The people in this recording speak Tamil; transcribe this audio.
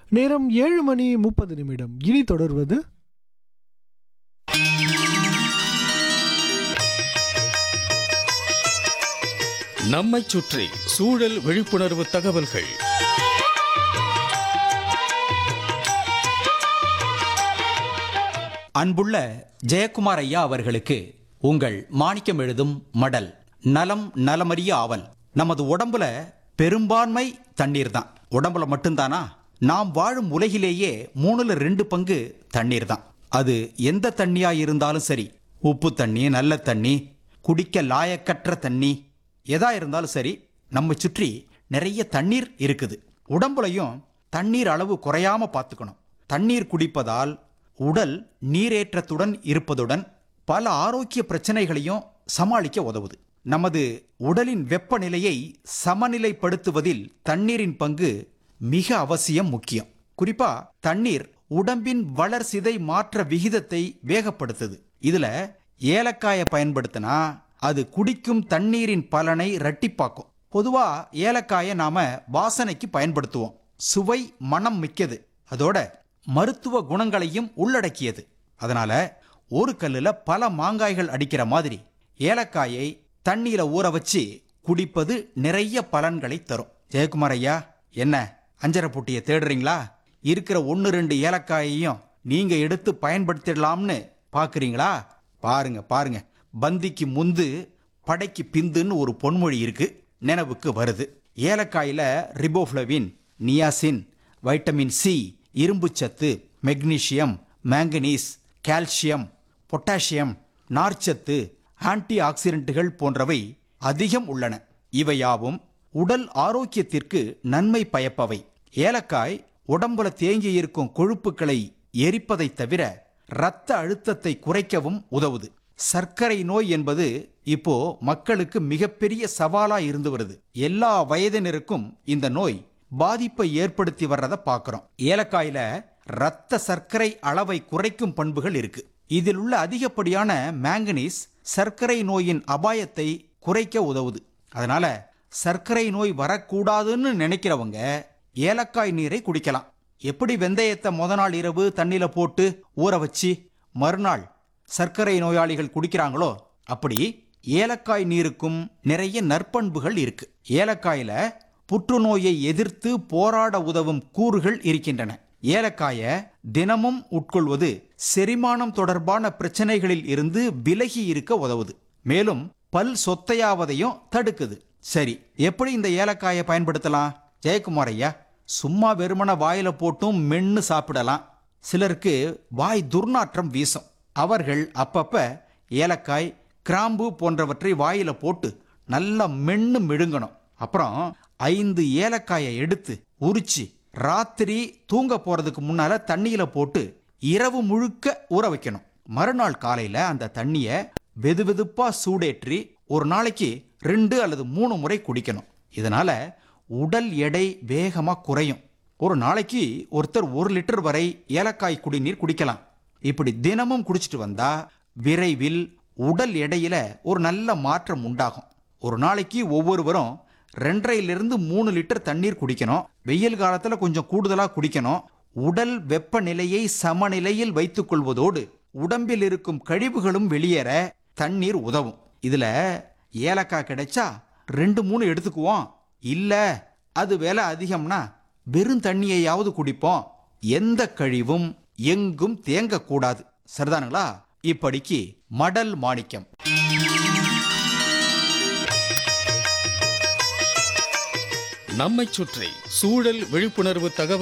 நேரம் ஏழு மணி முப்பது நிமிடம் இனி தொடர்வது நம்மைச் சுற்றி சூழல் விழிப்புணர்வு தகவல்கள் அன்புள்ள ஜெயக்குமார் ஐயா அவர்களுக்கு உங்கள் மாணிக்கம் எழுதும் மடல் நலம் நலமறிய ஆவல் நமது உடம்புல பெரும்பான்மை தண்ணீர் தான் உடம்புல மட்டும்தானா நாம் வாழும் உலகிலேயே மூணுல ரெண்டு பங்கு தண்ணீர் தான் அது எந்த தண்ணியா இருந்தாலும் சரி உப்பு தண்ணி நல்ல தண்ணி குடிக்க லாயக்கற்ற தண்ணி எதா இருந்தாலும் சரி நம்ம சுற்றி நிறைய தண்ணீர் இருக்குது உடம்புலையும் தண்ணீர் அளவு குறையாம பார்த்துக்கணும் தண்ணீர் குடிப்பதால் உடல் நீரேற்றத்துடன் இருப்பதுடன் பல ஆரோக்கிய பிரச்சனைகளையும் சமாளிக்க உதவுது நமது உடலின் வெப்பநிலையை சமநிலைப்படுத்துவதில் தண்ணீரின் பங்கு மிக அவசியம் முக்கியம் குறிப்பா தண்ணீர் உடம்பின் வளர்சிதை மாற்ற விகிதத்தை வேகப்படுத்துது இதுல ஏலக்காயை பயன்படுத்தினா அது குடிக்கும் தண்ணீரின் பலனை இரட்டிப்பாக்கும் பொதுவா ஏலக்காயை நாம வாசனைக்கு பயன்படுத்துவோம் சுவை மனம் மிக்கது அதோட மருத்துவ குணங்களையும் உள்ளடக்கியது அதனால ஒரு கல்லுல பல மாங்காய்கள் அடிக்கிற மாதிரி ஏலக்காயை தண்ணீரை ஊற வச்சு குடிப்பது நிறைய பலன்களை தரும் ஜெயக்குமார் ஐயா என்ன அஞ்சரை புட்டியை தேடுறீங்களா இருக்கிற ஒன்று ரெண்டு ஏலக்காயையும் நீங்க எடுத்து பயன்படுத்திடலாம்னு பாக்குறீங்களா பாருங்க பாருங்க பந்திக்கு முந்து படைக்கு பிந்துன்னு ஒரு பொன்மொழி இருக்கு நினைவுக்கு வருது ஏலக்காயில ரிபோஃப்ளவின் நியாசின் வைட்டமின் சி இரும்புச்சத்து மெக்னீசியம் மேங்கனீஸ் கால்சியம் பொட்டாசியம் நார்ச்சத்து ஆன்டி ஆக்சிடென்ட்டுகள் போன்றவை அதிகம் உள்ளன இவையாவும் உடல் ஆரோக்கியத்திற்கு நன்மை பயப்பவை ஏலக்காய் உடம்புல தேங்கி இருக்கும் கொழுப்புகளை எரிப்பதை தவிர இரத்த அழுத்தத்தை குறைக்கவும் உதவுது சர்க்கரை நோய் என்பது இப்போ மக்களுக்கு மிகப்பெரிய சவாலா இருந்து வருது எல்லா வயதினருக்கும் இந்த நோய் பாதிப்பை ஏற்படுத்தி வர்றத பார்க்கிறோம் ஏலக்காயில இரத்த சர்க்கரை அளவை குறைக்கும் பண்புகள் இருக்கு இதில் உள்ள அதிகப்படியான மேங்கனீஸ் சர்க்கரை நோயின் அபாயத்தை குறைக்க உதவுது அதனால சர்க்கரை நோய் வரக்கூடாதுன்னு நினைக்கிறவங்க ஏலக்காய் நீரை குடிக்கலாம் எப்படி வெந்தயத்தை முத நாள் இரவு தண்ணியில போட்டு ஊற வச்சு மறுநாள் சர்க்கரை நோயாளிகள் குடிக்கிறாங்களோ அப்படி ஏலக்காய் நீருக்கும் நிறைய நற்பண்புகள் இருக்கு ஏலக்காயில புற்றுநோயை எதிர்த்து போராட உதவும் கூறுகள் இருக்கின்றன ஏலக்காய தினமும் உட்கொள்வது செரிமானம் தொடர்பான பிரச்சனைகளில் இருந்து விலகி இருக்க உதவுது மேலும் பல் சொத்தையாவதையும் தடுக்குது சரி எப்படி இந்த ஏலக்காயை பயன்படுத்தலாம் ஜெயக்குமார் ஐயா சும்மா வெறுமன வாயில போட்டும் மென்னு சாப்பிடலாம் சிலருக்கு வாய் துர்நாற்றம் வீசும் அவர்கள் அப்பப்ப ஏலக்காய் கிராம்பு போன்றவற்றை வாயில போட்டு நல்லா மென்னு மிழுங்கணும் அப்புறம் ஐந்து ஏலக்காயை எடுத்து உரிச்சு ராத்திரி தூங்க போறதுக்கு முன்னால தண்ணியில போட்டு இரவு முழுக்க ஊற வைக்கணும் மறுநாள் காலையில அந்த தண்ணிய வெதுவெதுப்பா சூடேற்றி ஒரு நாளைக்கு ரெண்டு அல்லது மூணு முறை குடிக்கணும் இதனால உடல் எடை வேகமா குறையும் ஒரு நாளைக்கு ஒருத்தர் ஒரு லிட்டர் வரை ஏலக்காய் குடிநீர் குடிக்கலாம் இப்படி தினமும் குடிச்சிட்டு வந்தா விரைவில் உடல் எடையில ஒரு நல்ல மாற்றம் உண்டாகும் ஒரு நாளைக்கு ஒவ்வொருவரும் ரெண்டரையிலிருந்து மூணு லிட்டர் தண்ணீர் குடிக்கணும் வெயில் காலத்துல கொஞ்சம் கூடுதலா குடிக்கணும் உடல் வெப்பநிலையை சமநிலையில் வைத்துக் கொள்வதோடு உடம்பில் இருக்கும் கழிவுகளும் வெளியேற தண்ணீர் உதவும் இதுல ஏலக்காய் கிடைச்சா ரெண்டு மூணு எடுத்துக்குவோம் இல்ல அது விலை அதிகம்னா வெறும் தண்ணியையாவது குடிப்போம் எந்த கழிவும் எங்கும் தேங்கக்கூடாது சரிதானுங்களா இப்படிக்கு மடல் மாணிக்கம் நம்மைச் சுற்றி சூழல் விழிப்புணர்வு தகவல்